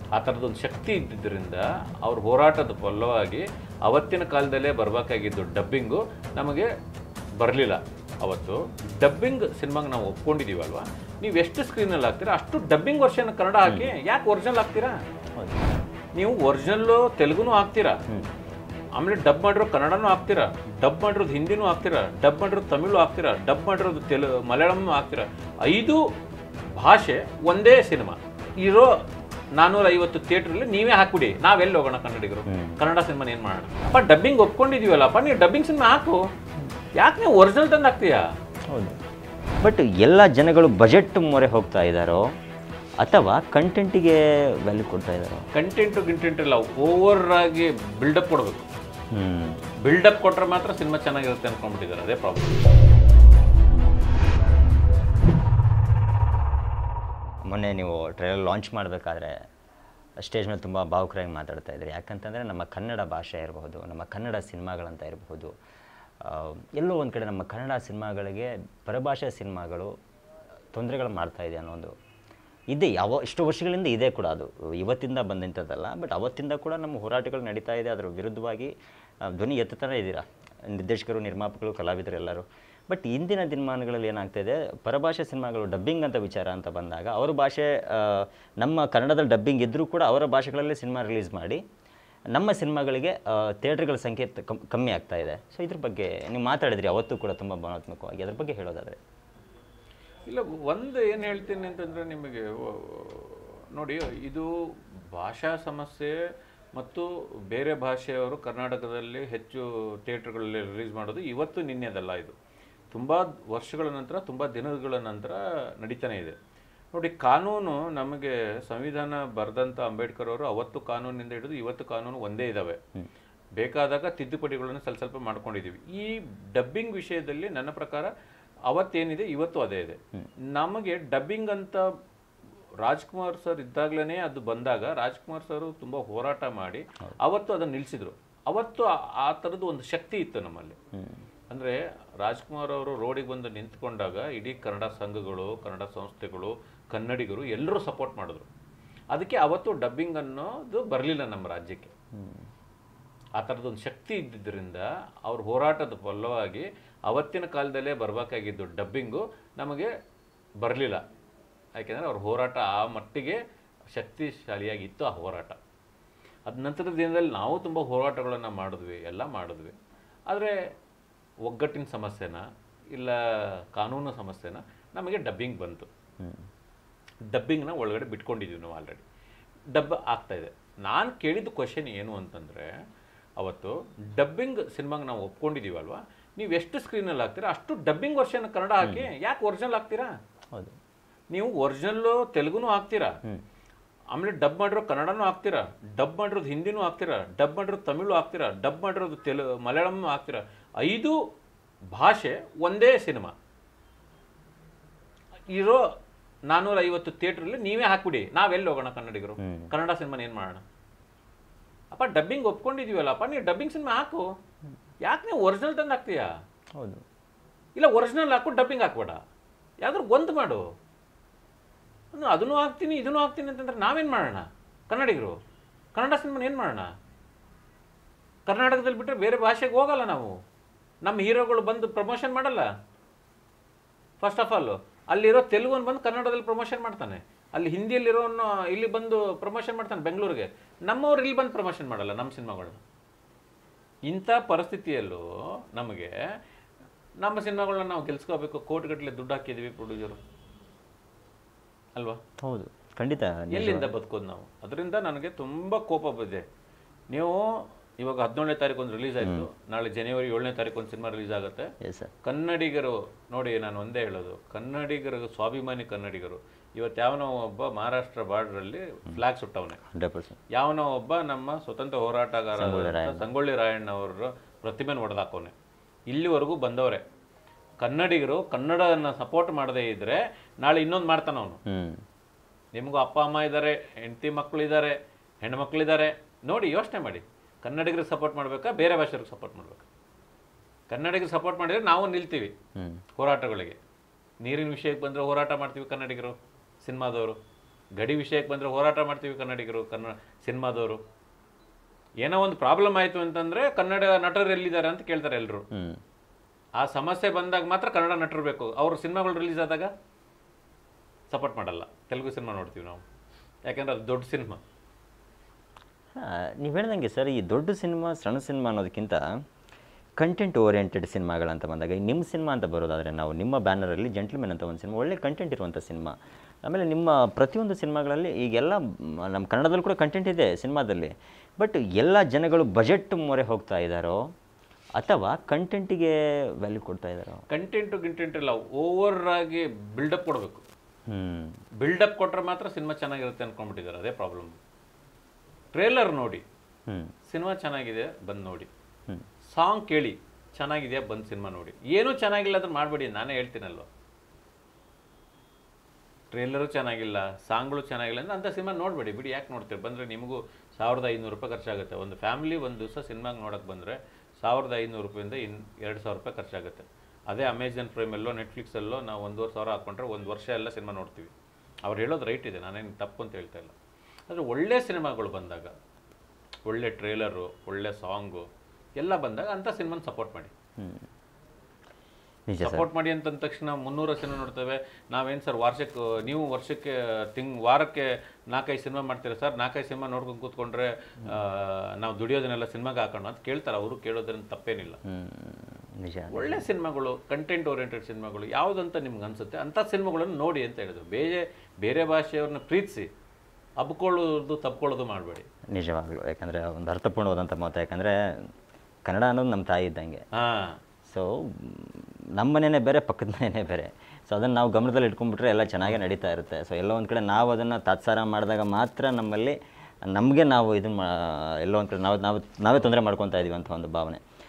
ಆ ಥರದೊಂದು ಶಕ್ತಿ ಇದ್ದಿದ್ದರಿಂದ ಅವ್ರ ಹೋರಾಟದ ಫಲವಾಗಿ ಅವತ್ತಿನ ಕಾಲದಲ್ಲೇ ಬರಬೇಕಾಗಿದ್ದು ಡಬ್ಬಿಂಗು ನಮಗೆ ಬರಲಿಲ್ಲ ಅವತ್ತು ಡಬ್ಬಿಂಗ್ ಸಿನಿಮಾಗೆ ನಾವು ಒಪ್ಕೊಂಡಿದ್ದೀವಲ್ವಾ ನೀವು ಎಷ್ಟು ಸ್ಕ್ರೀನಲ್ಲಿ ಹಾಕ್ತೀರಾ ಅಷ್ಟು ಡಬ್ಬಿಂಗ್ ವರ್ಷನ್ ಕನ್ನಡ ಹಾಕಿ ಯಾಕೆ ಒರಿಜಿನಲ್ ಹಾಕ್ತೀರಾ ನೀವು ಒರಿಜಿನಲ್ಲು ತೆಲುಗುನೂ ಹಾಕ್ತೀರಾ ಆಮೇಲೆ ಡಬ್ ಮಾಡಿರೋ ಕನ್ನಡನೂ ಹಾಕ್ತೀರಾ ಡಬ್ ಮಾಡಿರೋದು ಹಿಂದಿನೂ ಹಾಕ್ತೀರಾ ಡಬ್ ಮಾಡಿರೋದು ತಮಿಳು ಹಾಕ್ತೀರಾ ಡಬ್ ಮಾಡಿರೋದು ತೆಲು ಮಲಯಾಳಂನೂ ಹಾಕ್ತೀರಾ ಐದು ಭಾಷೆ ಒಂದೇ ಸಿನಿಮಾ ಇರೋ ನಾನ್ನೂರ ಐವತ್ತು ಥಿಯೇಟ್ರಲ್ಲಿ ನೀವೇ ಹಾಕ್ಬಿಡಿ ನಾವೆಲ್ಲಿ ಹೋಗೋಣ ಕನ್ನಡಿಗರು ಕನ್ನಡ ಸಿನಿಮಾನ ಏನು ಮಾಡೋಣ ಅಪ್ಪ ಡಬ್ಬಿಂಗ್ ಒಪ್ಕೊಂಡಿದೀವಲ್ಲಪ್ಪ ನೀವು ಡಬ್ಬಿಂಗ್ ಸಿನಿಮಾ ಹಾಕು ಯಾಕೆ ನೀವು ಒರಿಜಿನಲ್ ತಂದು ಹಾಕ್ತೀಯಾ ಹೌದು ಬಟ್ ಎಲ್ಲ ಜನಗಳು ಬಜೆಟ್ ಮೊರೆ ಹೋಗ್ತಾ ಇದ್ದಾರೋ ಅಥವಾ ಕಂಟೆಂಟಿಗೆ ವ್ಯಾಲ್ಯೂ ಕೊಡ್ತಾ ಇದ್ದಾರೋ ಕಂಟೆಂಟು ಗಿಂಟೆಂಟ್ ಇಲ್ಲ ಓವರ್ ಆಗಿ ಬಿಲ್ಡಪ್ ಕೊಡಬೇಕು ಹ್ಞೂ ಬಿಲ್ಡಪ್ ಕೊಟ್ರೆ ಮಾತ್ರ ಸಿನಿಮಾ ಚೆನ್ನಾಗಿರುತ್ತೆ ಅನ್ಕೊಂಡ್ಬಿಟ್ಟಿದ್ದಾರೆ ಅದೇ ಪ್ರಾಬ್ಲಮ್ ಮೊನ್ನೆ ನೀವು ಟ್ರೈಲರ್ ಲಾಂಚ್ ಮಾಡಬೇಕಾದ್ರೆ ಸ್ಟೇಜ್ ಮೇಲೆ ತುಂಬ ಭಾವುಕರಾಗಿ ಮಾತಾಡ್ತಾ ಇದ್ರಿ ಯಾಕಂತಂದರೆ ನಮ್ಮ ಕನ್ನಡ ಭಾಷೆ ಇರಬಹುದು ನಮ್ಮ ಕನ್ನಡ ಸಿನಿಮಾಗಳಂತ ಇರಬಹುದು ಆ, ಎಲ್ಲೋ ಒಂದು ಕಡೆ ನಮ್ಮ ಕನ್ನಡ ಸಿನಿಮಾಗಳಿಗೆ ಪರಭಾಷೆ ಸಿನಿಮಾಗಳು ತೊಂದರೆಗಳು ಮಾಡ್ತಾ ಇದೆ ಅನ್ನೋದು ಇದೆ ಯಾವ ಇಷ್ಟು ವರ್ಷಗಳಿಂದ ಇದೆ ಕೂಡ ಅದು ಇವತ್ತಿಂದ ಬಂದಂಥದ್ದಲ್ಲ ಬಟ್ ಅವತ್ತಿಂದ ಕೂಡ ನಮ್ಮ ಹೋರಾಟಗಳು ನಡೀತಾ ಇದೆ ಅದರ ವಿರುದ್ಧವಾಗಿ ಆ, ಧ್ವನಿ ಎತ್ತುತ್ತಾನೆ ಇದ್ದೀರಾ ನಿರ್ದೇಶಕರು ನಿರ್ಮಾಪಕರು ಕಲಾವಿದರು ಎಲ್ಲರೂ ಬಟ್ ಇಂದಿನ ದಿನಮಾನಗಳಲ್ಲಿ ಏನಾಗ್ತಾ ಇದೆ ಪರಭಾಷೆ ಸಿನಿಮಾಗಳು ಡಬ್ಬಿಂಗ್ ಅಂತ ವಿಚಾರ ಅಂತ ಬಂದಾಗ ಅವ್ರ ಭಾಷೆ ಆ, ನಮ್ಮ ಕನ್ನಡದಲ್ಲಿ ಡಬ್ಬಿಂಗ್ ಇದ್ದರೂ ಕೂಡ ಅವರ ಭಾಷೆಗಳಲ್ಲೇ ಸಿನಿಮಾ ರಿಲೀಸ್ ಮಾಡಿ ನಮ್ಮ ಸಿನಿಮಾಗಳಿಗೆ ಥಿಯೇಟ್ರ್ಗಳ ಸಂಖ್ಯೆ ತ- ಕಮ್- ಕಮ್ಮಿ ಆಗ್ತಾ ಇದೆ ಸೊ ಇದ್ರ ಬಗ್ಗೆ ನೀವು ಮಾತಾಡಿದ್ರಿ ಅವತ್ತು ಕೂಡ ತುಂಬ ಭಾವನಾತ್ಮಕವಾಗಿ ಅದ್ರ ಬಗ್ಗೆ ಹೇಳೋದಾದರೆ ಇಲ್ಲ ಒಂದು ಏನು ಹೇಳ್ತೀನಿ ಅಂತಂದರೆ ನಿಮಗೆ ಓ, ನೋಡಿ ಇದು ಭಾಷಾ ಸಮಸ್ಯೆ ಮತ್ತು ಬೇರೆ ಭಾಷೆಯವರು ಕರ್ನಾಟಕದಲ್ಲಿ ಹೆಚ್ಚು ಥಿಯೇಟ್ರ್ಗಳಲ್ಲಿ ರಿಲೀಸ್ ಮಾಡೋದು ಇವತ್ತು ನಿನ್ನೆದಲ್ಲ ಇದು ತುಂಬ ವರ್ಷಗಳ ನಂತರ ತುಂಬ ದಿನಗಳ ನಂತರ ನಡೀತಾನೆ ಇದೆ ನೋಡಿ ಕಾನೂನು ನಮಗೆ ಸಂವಿಧಾನ ಬರೆದಂಥ ಅಂಬೇಡ್ಕರ್ ಅವರು ಅವತ್ತು ಕಾನೂನಿಂದ ಹಿಡಿದು ಇವತ್ತು ಕಾನೂನು ಒಂದೇ ಇದ್ದಾವೆ ಬೇಕಾದಾಗ ತಿದ್ದುಪಡಿಗಳನ್ನು ಸ್ವಲ್ಪ ಸ್ವಲ್ಪ ಮಾಡ್ಕೊಂಡಿದ್ದೀವಿ ಈ ಡಬ್ಬಿಂಗ್ ವಿಷಯದಲ್ಲಿ ನನ್ನ ಪ್ರಕಾರ ಅವತ್ತೇನಿದೆ ಇವತ್ತು ಅದೇ ಇದೆ ನಮಗೆ ಡಬ್ಬಿಂಗ್ ಅಂತ ರಾಜ್ಕುಮಾರ್ ಸರ್ ಇದ್ದಾಗಲೇ ಅದು ಬಂದಾಗ ರಾಜ್ಕುಮಾರ್ ಸರ್ ತುಂಬ ಹೋರಾಟ ಮಾಡಿ ಅವತ್ತು ಅದನ್ನು ನಿಲ್ಲಿಸಿದ್ರು ಅವತ್ತು ಆ- ಆ ಥರದ್ದು ಒಂದು ಶಕ್ತಿ ಇತ್ತು ನಮ್ಮಲ್ಲಿ ಅಂದರೆ ರಾಜ್ಕುಮಾರ್ ಅವರು ರೋಡಿಗೆ ಬಂದು ನಿಂತ್ಕೊಂಡಾಗ ಇಡೀ ಕನ್ನಡ ಸಂಘಗಳು ಕನ್ನಡ ಸಂಸ್ಥೆಗಳು ಕನ್ನಡಿಗರು ಎಲ್ಲರೂ ಸಪೋರ್ಟ್ ಮಾಡಿದ್ರು ಅದಕ್ಕೆ ಅವತ್ತು ಡಬ್ಬಿಂಗ್ ಅನ್ನೋದು ಬರಲಿಲ್ಲ ನಮ್ಮ ರಾಜ್ಯಕ್ಕೆ ಆ ಥರದೊಂದು ಶಕ್ತಿ ಇದ್ದಿದ್ದರಿಂದ ಅವ್ರ ಹೋರಾಟದ ಫಲವಾಗಿ ಅವತ್ತಿನ ಕಾಲದಲ್ಲೇ ಬರಬೇಕಾಗಿದ್ದು ಡಬ್ಬಿಂಗು ನಮಗೆ ಬರಲಿಲ್ಲ ಯಾಕೆಂದರೆ ಅವ್ರ ಹೋರಾಟ ಆ ಮಟ್ಟಿಗೆ ಶಕ್ತಿಶಾಲಿಯಾಗಿತ್ತು ಆ ಹೋರಾಟ ಅದ ನಂತರದ ದಿನದಲ್ಲಿ ನಾವು ತುಂಬ ಹೋರಾಟಗಳನ್ನು ಮಾಡಿದ್ವಿ ಎಲ್ಲ ಮಾಡಿದ್ವಿ ಆದರೆ ಒಗ್ಗಟ್ಟಿನ ಸಮಸ್ಯೆನ ಇಲ್ಲ ಕಾನೂನು ಸಮಸ್ಯೆನ ನಮಗೆ ಡಬ್ಬಿಂಗ್ ಬಂತು ಡಬ್ಬಿಂಗ್ನ ಒಳಗಡೆ ಬಿಟ್ಕೊಂಡಿದ್ದೀವಿ ನಾವು ಆಲ್ರೆಡಿ ಡಬ್ ಆಗ್ತಾ ಇದೆ ನಾನು ಕೇಳಿದ ಕ್ವಶನ್ ಏನು ಅಂತಂದರೆ ಅವತ್ತು ಡಬ್ಬಿಂಗ್ ಸಿನಿಮಾಗೆ ನಾವು ಒಪ್ಕೊಂಡಿದ್ದೀವಲ್ವಾ ನೀವು ಎಷ್ಟು ಸ್ಕ್ರೀನಲ್ಲಿ ಹಾಕ್ತೀರಾ ಅಷ್ಟು ಡಬ್ಬಿಂಗ್ ವರ್ಷನ್ ಕನ್ನಡ ಹಾಕಿ ಯಾಕೆ ಒರಿಜಿನಲ್ ಹಾಕ್ತೀರಾ ಹೌದು ನೀವು ಒರಿಜಿನಲ್ಲು ತೆಲುಗುನೂ ಹಾಕ್ತೀರಾ ಆಮೇಲೆ ಡಬ್ ಮಾಡಿರೋ ಕನ್ನಡನೂ ಹಾಕ್ತೀರಾ ಡಬ್ ಮಾಡಿರೋದು ಹಿಂದಿನೂ ಹಾಕ್ತೀರಾ ಡಬ್ ಮಾಡಿರೋದು ತಮಿಳು ಹಾಕ್ತೀರಾ ಡಬ್ ಮಾಡಿರೋದು ತೆಲು ಮಲಯಾಳಂನೂ ಹಾಕ್ತೀರಾ ಐದು ಭಾಷೆ ಒಂದೇ ಸಿನಿಮಾ ಇರೋ ನಾನ್ನೂರ ಐವತ್ತು ಥಿಯೇಟ್ರಲ್ಲಿ ನೀವೇ ಹಾಕ್ಬಿಡಿ ನಾವೆಲ್ಲಿ ಹೋಗೋಣ ಕನ್ನಡಿಗರು ಕನ್ನಡ ಸಿನಿಮಾನ ಏನು ಮಾಡೋಣ ಅಪ್ಪ ಡಬ್ಬಿಂಗ್ ಒಪ್ಕೊಂಡಿದೀವಲ್ಲಪ್ಪ ನೀವು ಡಬ್ಬಿಂಗ್ ಸಿನಿಮಾ ಹಾಕು ಯಾಕೆ ನೀವು ಒರಿಜಿನಲ್ ತಂದು ಹಾಕ್ತೀಯಾ ಹೌದು ಇಲ್ಲ ಒರಿಜಿನಲ್ ಹಾಕು ಡಬ್ಬಿಂಗ್ ಹಾಕ್ಬೇಡ ಯಾವ್ದಾದ್ರು ಒಂದು ಮಾಡು ನಾನು ಅದನ್ನು ಹಾಕ್ತೀನಿ ಇದನ್ನು ಹಾಕ್ತೀನಿ ಅಂತಂದ್ರೆ ನಾವೇನು ಮಾಡೋಣ ಕನ್ನಡಿಗರು ಕನ್ನಡ ಸಿನಿಮಾನ ಏನು ಮಾಡೋಣ ಕರ್ನಾಟಕದಲ್ಲಿ ಬಿಟ್ಟರೆ ಬೇರೆ ಭಾಷೆಗೆ ಹೋಗಲ್ಲ ನಾವು ನಮ್ಮ ಹೀರೋಗಳು ಬಂದು ಪ್ರಮೋಷನ್ ಮಾಡಲ್ಲ ಫಸ್ಟ್ ಆಫ್ ಆಲ್ ಅಲ್ಲಿರೋ ತೆಲುಗುನ್ ಬಂದು ಕನ್ನಡದಲ್ಲಿ ಪ್ರಮೋಷನ್ ಮಾಡ್ತಾನೆ ಅಲ್ಲಿ ಹಿಂದಿಯಲ್ಲಿರೋನು ಇಲ್ಲಿ ಬಂದು ಪ್ರಮೋಷನ್ ಮಾಡ್ತಾನೆ ಬೆಂಗಳೂರಿಗೆ ನಮ್ಮವ್ರು ಇಲ್ಲಿ ಬಂದು ಪ್ರಮೋಷನ್ ಮಾಡಲ್ಲ ನಮ್ಮ ಸಿನಿಮಾಗಳನ್ನ ಇಂಥ ಪರಿಸ್ಥಿತಿಯಲ್ಲೂ ನಮಗೆ ನಮ್ಮ ಸಿನಿಮಾಗಳನ್ನ ನಾವು ಗೆಲ್ಸ್ಕೋಬೇಕು ಕೋಟಿಗಟ್ಟಲೆ ದುಡ್ಡು ಹಾಕಿದ್ದೀವಿ ಪ್ರೊಡ್ಯೂಸರು ಅಲ್ವಾ ಹೌದು ಖಂಡಿತ ಎಲ್ಲಿಂದ ಬದುಕೋದು ನಾವು ಅದರಿಂದ ನನಗೆ ತುಂಬ ಕೋಪ ಬಂದಿದೆ ನೀವು ಇವಾಗ ಹದಿನೇಳನೇ ತಾರೀಕು ಒಂದು ರಿಲೀಸ್ ಆಯಿತು ನಾಳೆ ಜನವರಿ ಏಳನೇ ತಾರೀಕು ಒಂದು ಸಿನಿಮಾ ರಿಲೀಸ್ ಆಗುತ್ತೆ ಎಸ್ ಸರ್ ಕನ್ನಡಿಗರು ನೋಡಿ ನಾನು ಒಂದೇ ಹೇಳೋದು ಕನ್ನಡಿಗರು ಸ್ವಾಭಿಮಾನಿ ಕನ್ನಡಿಗರು ಇವತ್ತು ಯಾವನೋ ಒಬ್ಬ ಮಹಾರಾಷ್ಟ್ರ ಬಾರ್ಡ್ರಲ್ಲಿ ಫ್ಲಾಗ್ ಸುಟ್ಟವನೆ ಹಂಡ್ರೆಡ್ ಪರ್ಸೆಂಟ್ ಯಾವನೋ ಒಬ್ಬ ನಮ್ಮ ಸ್ವತಂತ್ರ ಹೋರಾಟಗಾರ ಸಂಗೊಳ್ಳಿ ರಾಯಣ್ಣ ಅವರ ಪ್ರತಿಮೆನ ಹೊಡೆದಾಕೋನೆ ಇಲ್ಲಿವರೆಗೂ ಬಂದವರೆ ಕನ್ನಡಿಗರು ಕನ್ನಡನ ಸಪೋರ್ಟ್ ಮಾಡದೇ ಇದ್ರೆ ನಾಳೆ ಇನ್ನೊಂದು ಮಾಡ್ತಾನ ಅವನು ಹ್ಞೂ ನಿಮಗೂ ಅಪ್ಪ ಅಮ್ಮ ಇದ್ದಾರೆ ಹೆಂಡತಿ ಮಕ್ಕಳಿದ್ದಾರೆ ಹೆಣ್ಮಕ್ಳಿದ್ದಾರೆ ನೋಡಿ ಯೋಚನೆ ಮಾಡಿ ಕನ್ನಡಿಗರಿಗೆ ಸಪೋರ್ಟ್ ಮಾಡಬೇಕಾ ಬೇರೆ ಭಾಷೆಯವ್ರಿಗೆ ಸಪೋರ್ಟ್ ಮಾಡಬೇಕಾ ಕನ್ನಡಿಗರಿಗೆ ಸಪೋರ್ಟ್ ಮಾಡಿದ್ರೆ ನಾವು ನಿಲ್ತೀವಿ ಹ್ಞೂ ಹೋರಾಟಗಳಿಗೆ ನೀರಿನ ವಿಷಯಕ್ಕೆ ಬಂದರೆ ಹೋರಾಟ ಮಾಡ್ತೀವಿ ಕನ್ನಡಿಗರು ಸಿನಿಮಾದವರು ಗಡಿ ವಿಷಯಕ್ಕೆ ಬಂದರೆ ಹೋರಾಟ ಮಾಡ್ತೀವಿ ಕನ್ನಡಿಗರು ಕನ್ನಡ ಸಿನಿಮಾದವರು ಏನೋ ಒಂದು ಪ್ರಾಬ್ಲಮ್ ಆಯಿತು ಅಂತಂದರೆ ಕನ್ನಡ ನಟರು ಎಲ್ಲಿದ್ದಾರೆ ಅಂತ ಕೇಳ್ತಾರೆ ಎಲ್ಲರೂ ಹ್ಞೂ ಆ ಸಮಸ್ಯೆ ಬಂದಾಗ ಮಾತ್ರ ಕನ್ನಡ ನಟರು ಬೇಕು ಅವ್ರ ಸಿನಿಮಾಗಳು ರಿಲೀಸ್ ಆದಾಗ ಸಪೋರ್ಟ್ ಮಾಡಲ್ಲ ತೆಲುಗು ಸಿನಿಮಾ ನೋಡ್ತೀವಿ ನಾವು ಯಾಕೆಂದ್ರೆ ಅದು ದೊಡ್ಡ ಸಿನಿಮಾ ನೀವು ಹೇಳ್ದಂಗೆ ಸರ್ ಈ ದೊಡ್ಡ ಸಿನಿಮಾ ಸಣ್ಣ ಸಿನಿಮಾ ಅನ್ನೋದಕ್ಕಿಂತ ಕಂಟೆಂಟ್ ಓರಿಯೆಂಟೆಡ್ ಸಿನಿಮಾಗಳಂತ ಬಂದಾಗ ಈ ನಿಮ್ಮ ಸಿನಿಮಾ ಅಂತ ಬರೋದಾದರೆ ನಾವು ನಿಮ್ಮ ಬ್ಯಾನರಲ್ಲಿ ಜೆಂಟ್ಲ್ಮೆನ್ ಅಂತ ಒಂದು ಸಿನಿಮಾ ಒಳ್ಳೆ ಕಂಟೆಂಟ್ ಇರುವಂಥ ಸಿನಿಮಾ ಆಮೇಲೆ ನಿಮ್ಮ ಪ್ರತಿಯೊಂದು ಸಿನಿಮಾಗಳಲ್ಲಿ ಈಗೆಲ್ಲ ಮ್, ನಮ್ಮ ಕನ್ನಡದಲ್ಲಿ ಕೂಡ ಕಂಟೆಂಟ್ ಇದೆ ಸಿನಿಮಾದಲ್ಲಿ ಬಟ್ ಎಲ್ಲ ಜನಗಳು ಬಜೆಟ್ ಮೊರೆ ಹೋಗ್ತಾ ಇದ್ದಾರೋ ಅಥವಾ ಕಂಟೆಂಟಿಗೆ ವ್ಯಾಲ್ಯೂ ಕೊಡ್ತಾ ಇದ್ದಾರೋ ಕಂಟೆಂಟು ಗಿಂಟೆಂಟ್ ಇಲ್ಲ ಓವರ್ ಆಗಿ ಬಿಲ್ಡಪ್ ಕೊಡಬೇಕು ಹ್ಞೂ ಬಿಲ್ಡಪ್ ಕೊಟ್ಟರೆ ಮಾತ್ರ ಸಿನಿಮಾ ಚೆನ್ನಾಗಿರುತ್ತೆ ಅನ್ಕೊಂಡ್ಬಿಟ್ಟಿದ್ದಾರೆ ಅದೇ ಪ್ರಾಬ್ಲಮ್ ಟ್ರೇಲರ್ ನೋಡಿ ಹ್ಞೂ ಸಿನಿಮಾ ಚೆನ್ನಾಗಿದೆ ಬಂದು ನೋಡಿ ಹ್ಞೂ ಸಾಂಗ್ ಕೇಳಿ ಚೆನ್ನಾಗಿದೆಯಾ ಬಂದು ಸಿನಿಮಾ ನೋಡಿ ಏನೂ ಚೆನ್ನಾಗಿಲ್ಲ ಅಂದ್ರೆ ಮಾಡಬೇಡಿ ನಾನೇ ಹೇಳ್ತೀನಲ್ವ ಟ್ರೇಲರು ಚೆನ್ನಾಗಿಲ್ಲ ಸಾಂಗ್ಗಳು ಚೆನ್ನಾಗಿಲ್ಲ ಅಂದ್ರೆ ಅಂಥ ಸಿನಿಮಾ ನೋಡಬೇಡಿ ಬಿಡಿ ಯಾಕೆ ನೋಡ್ತೀರಿ ಬಂದರೆ ನಿಮಗೂ ಸಾವಿರದ ಐನೂರು ರೂಪಾಯಿ ಖರ್ಚಾಗುತ್ತೆ ಒಂದು ಫ್ಯಾಮಿಲಿ ಒಂದು ದಿವಸ ಸಿನಿಮಾಗೆ ನೋಡೋಕೆ ಬಂದರೆ ಸಾವಿರದ ಐನೂರು ರೂಪಾಯಿಂದ ಇನ್ ಎರಡು ಸಾವಿರ ರೂಪಾಯಿ ಖರ್ಚಾಗುತ್ತೆ ಅದೇ ಅಮೆಜಾನ್ ಪ್ರೈಮಲ್ಲೋ ನೆಟ್ಫ್ಲಿಕ್ಸಲ್ಲೋ ನಾವು ಒಂದೂವರೆ ಸಾವಿರ ಹಾಕ್ಕೊಂಡ್ರೆ ಒಂದು ವರ್ಷ ಎಲ್ಲ ಸಿನಿಮಾ ನೋಡ್ತೀವಿ ಅವ್ರು ಹೇಳೋದು ರೈಟ್ ಇದೆ ನಾನೇನು ತಪ್ಪು ಅಂತ ಹೇಳ್ತಾ ಇಲ್ಲ ಆದರೆ ಒಳ್ಳೆ ಸಿನಿಮಾಗಳು ಬಂದಾಗ ಒಳ್ಳೆ ಟ್ರೇಲರು ಒಳ್ಳೆ ಸಾಂಗು ಎಲ್ಲ ಬಂದಾಗ ಅಂಥ ಸಿನಿಮಾನ ಸಪೋರ್ಟ್ ಮಾಡಿ ಹ್ಞೂ ನಿಜ ಸರ್ ಸಪೋರ್ಟ್ ಮಾಡಿ ಅಂತಂದ ತಕ್ಷಣ ಮುನ್ನೂರು ಸಿನಿಮಾ ನೋಡ್ತೇವೆ ನಾವೇನು ಸರ್ ವರ್ಷಕ್ಕೆ ನೀವು ವರ್ಷಕ್ಕೆ ತಿಂಗ್ ವಾರಕ್ಕೆ ನಾಲ್ಕೈದು ಸಿನಿಮಾ ಮಾಡ್ತೀರಾ ಸರ್ ನಾಲ್ಕೈದು ಸಿನಿಮಾ ನೋಡ್ಕೊಂಡು ಕೂತ್ಕೊಂಡ್ರೆ ಆ, ನಾವು ದುಡಿಯೋದನ್ನೆಲ್ಲ ಸಿನಿಮಾಗೆ ಹಾಕೋಣ ಅಂತ ಕೇಳ್ತಾರೆ ಅವರು ಕೇಳೋದ್ರಿಂದ ತಪ್ಪೇನಿಲ್ಲ ಹ್ಞೂ ನಿಜ ಒಳ್ಳೆ ಸಿನಿಮಾಗಳು ಕಂಟೆಂಟ್ ಓರಿಯೆಂಟೆಡ್ ಸಿನಿಮಾಗಳು ಯಾವುದಂತ ನಿಮ್ಗೆ ಅನ್ಸುತ್ತೆ ಅಂಥ ಸಿನಿಮಾಗಳನ್ನು ನೋಡಿ ಅಂತ ಹೇಳಿದ್ರು ಬೇರೆ ಬೇರೆ ಭಾಷೆಯವ್ರನ್ನ ಪ್ರೀತಿಸಿ ಹಬ್ಕೊಳ್ಳೋದು ತಪ್ಕೊಳ್ಳೋದು ಮಾಡಬೇಡಿ ನಿಜವಾಗ್ಲೂ ಯಾಕಂದರೆ ಒಂದು ಅರ್ಥಪೂರ್ಣವಾದಂಥ ಮಾತು ಯಾಕಂದರೆ ಕನ್ನಡ ಅನ್ನೋದು ನಮ್ಮ ತಾಯಿ ಇದ್ದಂಗೆ ಹಾಂ ಸೊ ನಮ್ಮ ಮನೆಯೇ ಬೇರೆ ಪಕ್ಕದ ಮನೆಯೇ ಬೇರೆ ಸೊ ಅದನ್ನು ನಾವು ಗಮನದಲ್ಲಿ ಇಟ್ಕೊಂಡ್ಬಿಟ್ರೆ ಎಲ್ಲ ಚೆನ್ನಾಗೇ ನಡೀತಾ ಇರುತ್ತೆ ಸೊ ಎಲ್ಲೋ ಒಂದು ಕಡೆ ನಾವು ಅದನ್ನು ತಾತ್ಸಾರ ಮಾಡಿದಾಗ ಮಾತ್ರ ನಮ್ಮಲ್ಲಿ ನಮಗೆ ನಾವು ಇದನ್ನು ಮಾ ಎಲ್ಲೋ ಒಂದು ಕಡೆ ನಾವು ನಾವು ನಾವೇ ತೊಂದರೆ ಮಾಡ್ಕೊತಾ ಇದೀವಿ ಅಂತ ಒಂದು ಭಾವನೆ